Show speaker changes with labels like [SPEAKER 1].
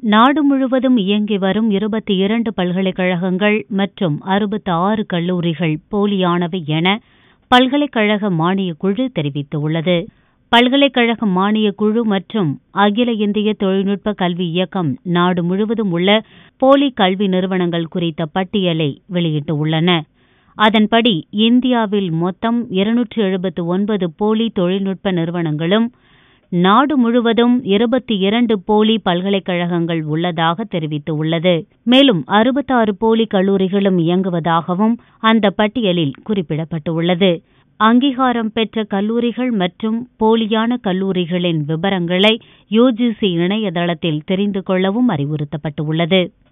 [SPEAKER 1] நாடு முழுவதும் இயங்கி வரும் இருபத்தி இரண்டு பல்கலைக்கழகங்கள் மற்றும் அறுபத்தி ஆறு கல்லூரிகள் போலியானவை என பல்கலைக்கழக மானியக் குழு தெரிவித்துள்ளது பல்கலைக்கழக மானியக் குழு மற்றும் அகில இந்திய தொழில்நுட்ப கல்வி இயக்கம் நாடு முழுவதும் உள்ள போலி கல்வி நிறுவனங்கள் குறித்த பட்டியலை வெளியிட்டுள்ளன அதன்படி இந்தியாவில் மொத்தம் இருநூற்று எழுபத்து ஒன்பது போலி தொழில்நுட்ப நிறுவனங்களும் நாடு முழுவதும் இருபத்தி இரண்டு போலி பல்கலைக்கழகங்கள் உள்ளதாக தெரிவித்துள்ளது மேலும் அறுபத்தாறு போலி கல்லூரிகளும் இயங்குவதாகவும் அந்த பட்டியலில் குறிப்பிடப்பட்டுள்ளது அங்கீகாரம் பெற்ற கல்லூரிகள் மற்றும் போலியான கல்லூரிகளின் விவரங்களை யுஜிசி இணையதளத்தில் தெரிந்து கொள்ளவும் அறிவுறுத்தப்பட்டுள்ளது